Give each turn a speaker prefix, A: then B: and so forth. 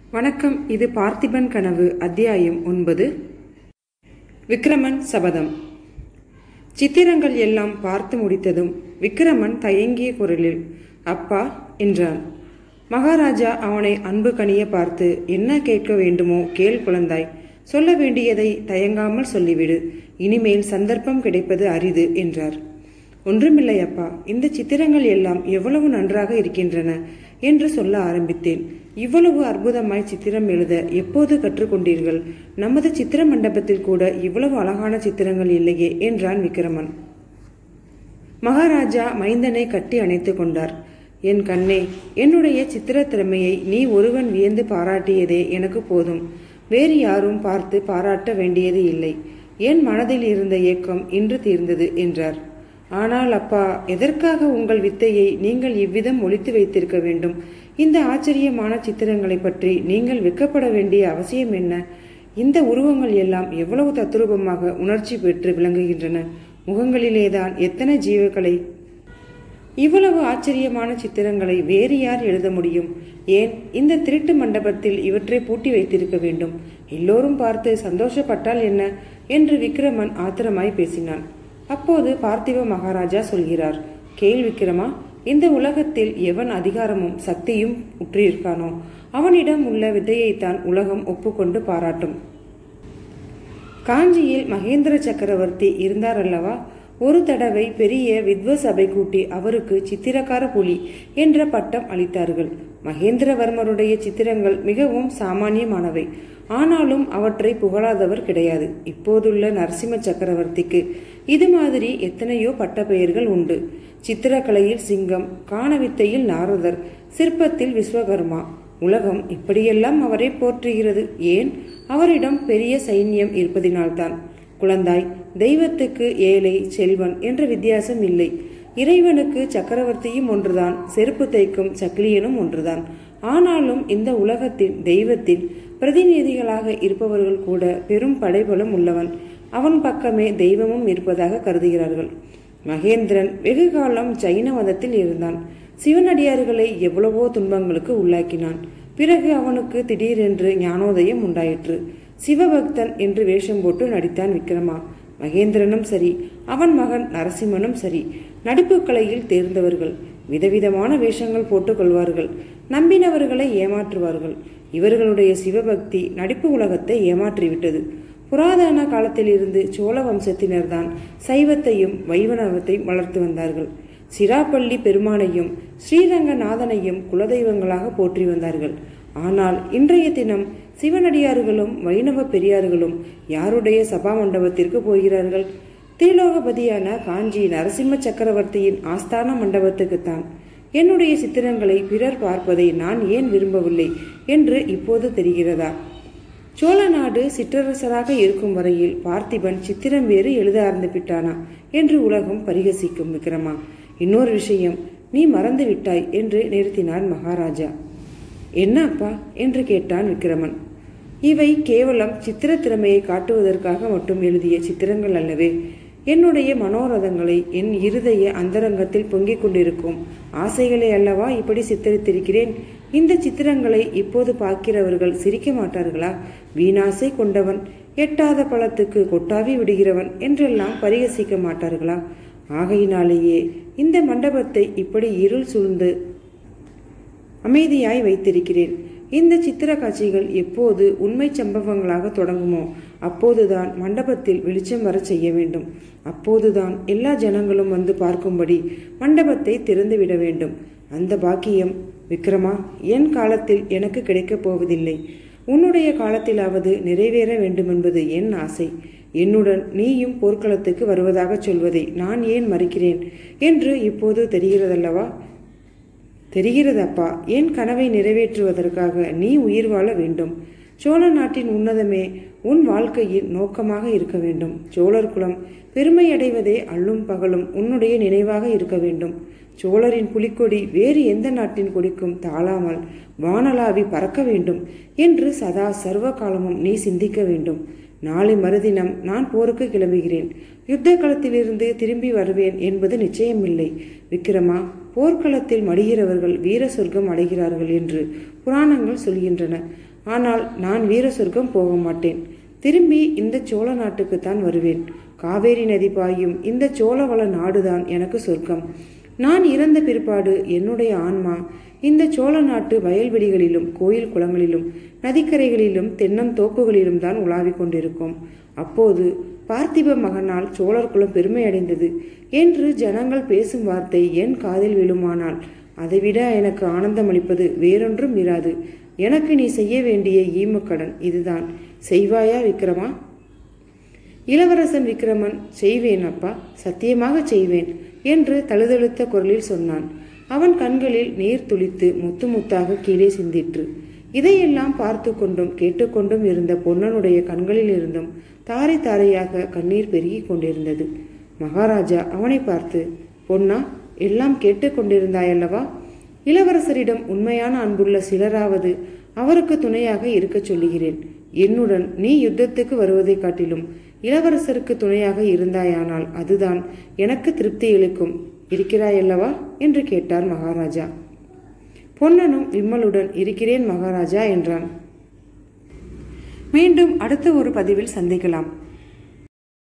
A: வணக்கம் இது பார்த்திபன் கனவு அத்தியாயம் ஒன்பது விக்ரமன் சபதம் சித்திரங்கள் எல்லாம் பார்த்து முடித்ததும் விக்ரமன் தயங்கிய குரலில் அப்பா என்றான் மகாராஜா அவனை அன்பு கனிய பார்த்து என்ன கேட்க வேண்டுமோ கேள் குழந்தாய் சொல்ல வேண்டியதை தயங்காமல் சொல்லிவிடு இனிமேல் சந்தர்ப்பம் கிடைப்பது அரிது என்றார் ஒன்றுமில்லை அப்பா இந்த சித்திரங்கள் எல்லாம் எவ்வளவு நன்றாக இருக்கின்றன என்று சொல்ல ஆரம்பித்தேன் இவ்வளவு அற்புதமாய் சித்திரம் எழுத எப்போது கற்றுக்கொண்டீர்கள் நமது சித்திர மண்டபத்தில் கூட இவ்வளவு அழகான சித்திரங்கள் இல்லையே என்றான் விக்ரமன் மகாராஜா மைந்தனை கட்டி அணைத்து கொண்டார் என் கண்ணே என்னுடைய சித்திர திறமையை நீ ஒருவன் வியந்து பாராட்டியதே எனக்கு போதும் வேறு யாரும் பார்த்து பாராட்ட வேண்டியது இல்லை என் மனதில் இருந்த ஏக்கம் இன்று தீர்ந்தது என்றார் ஆனால் அப்பா எதற்காக உங்கள் வித்தையை நீங்கள் இவ்விதம் ஒழித்து வைத்திருக்க வேண்டும் இந்த ஆச்சரியமான சித்திரங்களை பற்றி நீங்கள் வெக்கப்பட வேண்டிய அவசியம் என்ன இந்த உருவங்கள் எல்லாம் எவ்வளவு தத்ரூபமாக உணர்ச்சி பெற்று விளங்குகின்றன முகங்களிலேதான் எத்தனை ஜீவக்கலை இவ்வளவு ஆச்சரியமான சித்திரங்களை வேறு யார் எழுத முடியும் ஏன் இந்த திருட்டு மண்டபத்தில் இவற்றை பூட்டி வைத்திருக்க வேண்டும் எல்லோரும் பார்த்து சந்தோஷப்பட்டால் என்ன என்று விக்ரமன் ஆத்திரமாய் பேசினான் அப்போது பார்த்திவ மகாராஜா சொல்கிறார் கேள் விக்ரமா இந்த உலகத்தில் எவன் அதிகாரமும் சக்தியும் உற்றிருக்கானோ அவனிடம் உள்ள வித்தையைத்தான் உலகம் ஒப்புக்கொண்டு பாராட்டும் காஞ்சியில் மகேந்திர சக்கரவர்த்தி இருந்தார் அல்லவா ஒரு தடவை பெரிய வித்வ சபை கூட்டி அவருக்கு சித்திரக்கார புலி என்ற பட்டம் அளித்தார்கள் மகேந்திரவர்மருடைய சித்திரங்கள் மிகவும் சாமானியமானவை ஆனாலும் அவற்றை புகழாதவர் கிடையாது இப்போதுள்ள நரசிம்ம சக்கரவர்த்திக்கு இது மாதிரி எத்தனையோ பட்ட பெயர்கள் உண்டு சித்திரக்கலையில் சிங்கம் காணவித்தையில் நாரதர் சிற்பத்தில் விஸ்வகர்மா உலகம் இப்படியெல்லாம் அவரை போற்றுகிறது ஏன் அவரிடம் பெரிய சைன்யம் இருப்பதினால்தான் குழந்தாய் தெய்வத்துக்கு ஏழை செல்வன் என்ற வித்தியாசம் இல்லை இறைவனுக்கு சக்கரவர்த்தியும் ஒன்றுதான் செருப்பு தைக்கும் சக்கிலியனும் ஒன்றுதான் ஆனாலும் இந்த உலகத்தின் தெய்வத்தின் பிரதிநிதிகளாக இருப்பவர்கள் கூட பெரும் படைபலம் உள்ளவன் அவன் பக்கமே தெய்வமும் இருப்பதாக கருதுகிறார்கள் மகேந்திரன் வெகு காலம் ஜைன மதத்தில் இருந்தான் சிவனடியார்களை எவ்வளவோ துன்பங்களுக்கு உள்ளாக்கினான் பிறகு அவனுக்கு திடீரென்று ஞானோதயம் உண்டாயிற்று சிவபக்தன் என்று வேஷம் போட்டு நடித்தான் விக்ரமா மகேந்திரனும் சரி அவன் மகன் நரசிம்மனும் சரி நடிப்பு கலையில் தேர்ந்தவர்கள் விதவிதமான வேஷங்கள் போட்டுக் கொள்வார்கள் நம்பினவர்களை ஏமாற்றுவார்கள் இவர்களுடைய சிவபக்தி நடிப்பு உலகத்தை ஏமாற்றிவிட்டது புராதன காலத்திலிருந்து சோழ வம்சத்தினர்தான் சைவத்தையும் வைணவத்தையும் வளர்த்து வந்தார்கள் சிராப்பள்ளி பெருமானையும் ஸ்ரீரங்கநாதனையும் குலதெய்வங்களாக போற்றி வந்தார்கள் ஆனால் இன்றைய தினம் சிவனடியார்களும் வைணவ பெரியார்களும் யாருடைய சபா மண்டபத்திற்கு போகிறார்கள் திரிலோகபதியான காஞ்சி நரசிம்ம சக்கரவர்த்தியின் ஆஸ்தான மண்டபத்துக்குத்தான் என்னுடைய சித்திரங்களை பிறர் பார்ப்பதை நான் ஏன் விரும்பவில்லை என்று இப்போது தெரிகிறதா சோழ நாடு சிற்றரசராக இருக்கும் வரையில் பார்த்திபன் சித்திரம் வேறு எழுத ஆரம்பித்தானா என்று உலகம் பரிகசிக்கும் விக்ரமா இன்னொரு விஷயம் நீ மறந்து விட்டாய் என்று நிறுத்தினார் மகாராஜா என்ன அப்பா என்று கேட்டான் விக்ரமன் இவை கேவலம் சித்திர திறமையை காட்டுவதற்காக மட்டும் எழுதிய சித்திரங்கள் அல்லவே என்னுடைய மனோரதங்களை என் இருதய அந்தரங்கத்தில் பொங்கிக் கொண்டிருக்கும் ஆசைகளை அல்லவா இப்படி சித்தரித்திருக்கிறேன் இந்த சித்திரங்களை இப்போது பார்க்கிறவர்கள் சிரிக்க மாட்டார்களா வீணாசை கொண்டவன் எட்டாத பழத்துக்கு கொட்டாவி விடுகிறவன் என்றெல்லாம் பரிகசிக்க மாட்டார்களா ஆகையினாலேயே இந்த மண்டபத்தை இப்படி இருள் சூழ்ந்து அமைதியாய் வைத்திருக்கிறேன் இந்த சித்திர காட்சிகள் எப்போது உண்மை சம்பவங்களாக தொடங்குமோ அப்போதுதான் மண்டபத்தில் வெளிச்சம் வர செய்ய வேண்டும் அப்போதுதான் எல்லா ஜனங்களும் வந்து பார்க்கும்படி மண்டபத்தை திறந்துவிட வேண்டும் அந்த பாக்கியம் விக்ரமா என் காலத்தில் எனக்கு கிடைக்கப் போவதில்லை உன்னுடைய காலத்திலாவது நிறைவேற வேண்டுமென்பது என் ஆசை என்னுடன் நீயும் போர்க்களத்துக்கு வருவதாக சொல்வதை நான் ஏன் மறுக்கிறேன் என்று இப்போது தெரிகிறதல்லவா தெரிகிறதப்பா என் கனவை நிறைவேற்றுவதற்காக நீ உயிர் வாழ வேண்டும் சோழ நாட்டின் உன்னதமே உன் வாழ்க்கையின் நோக்கமாக இருக்க வேண்டும் சோழர் குலம் பெருமையடைவதே அள்ளும் பகலும் உன்னுடைய நினைவாக இருக்க வேண்டும் சோழரின் புலிக்கொடி வேறு எந்த நாட்டின் கொடிக்கும் தாழாமல் வானலாவி பறக்க வேண்டும் என்று சதா சர்வ காலமும் நீ சிந்திக்க வேண்டும் நாளை மறுதினம் நான் போருக்கு கிளம்புகிறேன் யுத்த களத்திலிருந்து திரும்பி வருவேன் என்பது நிச்சயமில்லை விக்ரமா போர்க்களத்தில் மடிகிறவர்கள் வீர சொர்க்கம் அடைகிறார்கள் என்று புராணங்கள் சொல்கின்றன ஆனால் நான் வீர சொர்க்கம் போக மாட்டேன் திரும்பி இந்த சோழ நாட்டுக்கு தான் வருவேன் காவேரி நதி பாயும் இந்த சோழவள நாடுதான் எனக்கு சொர்க்கம் நான் இறந்த பிற்பாடு என்னுடைய ஆன்மா இந்த சோழ நாட்டு வயல்வெளிகளிலும் கோயில் குளங்களிலும் நதிக்கரைகளிலும் தென்னந்தோப்புகளிலும் தான் உலாவிக் கொண்டிருக்கும் அப்போது பார்த்திப மகனால் சோழர் குலம் பெருமை அடைந்தது என்று ஜனங்கள் பேசும் வார்த்தை என் காதில் விழுமானால் அதைவிட எனக்கு ஆனந்தம் அளிப்பது வேறொன்றும் இராது எனக்கு நீ செய்ய வேண்டிய ஈமக்கடன் இதுதான் செய்வாயா விக்ரமா இளவரசன் விக்ரமன் செய்வேன் அப்பா சத்தியமாக செய்வேன் என்று தழுதழுத்த குரலில் சொன்னான் அவன் கண்களில் நீர் துளித்து முத்து முத்தாக கீழே சிந்திற்று இதையெல்லாம் பார்த்து கொண்டும் கேட்டுக்கொண்டும் இருந்த பொன்னனுடைய கண்களில் இருந்தும் தாரை தாரையாக கண்ணீர் பெருகிக் கொண்டிருந்தது மகாராஜா அவனை பார்த்து பொன்னா எல்லாம் கேட்டுக்கொண்டிருந்தாயல்லவா இளவரசரிடம் உண்மையான அன்புள்ள சிலராவது அவருக்கு துணையாக இருக்கச் சொல்லுகிறேன் என்னுடன் நீ யுத்தத்துக்கு வருவதைக் காட்டிலும் இளவரசருக்கு துணையாக இருந்தாயானால் அதுதான் எனக்கு திருப்தி அளிக்கும் இருக்கிறாயல்லவா என்று கேட்டார் மகாராஜா பொன்னனும் விம்மலுடன் இருக்கிறேன் மகாராஜா என்றான் மீண்டும் அடுத்த ஒரு பதிவில் சந்திக்கலாம்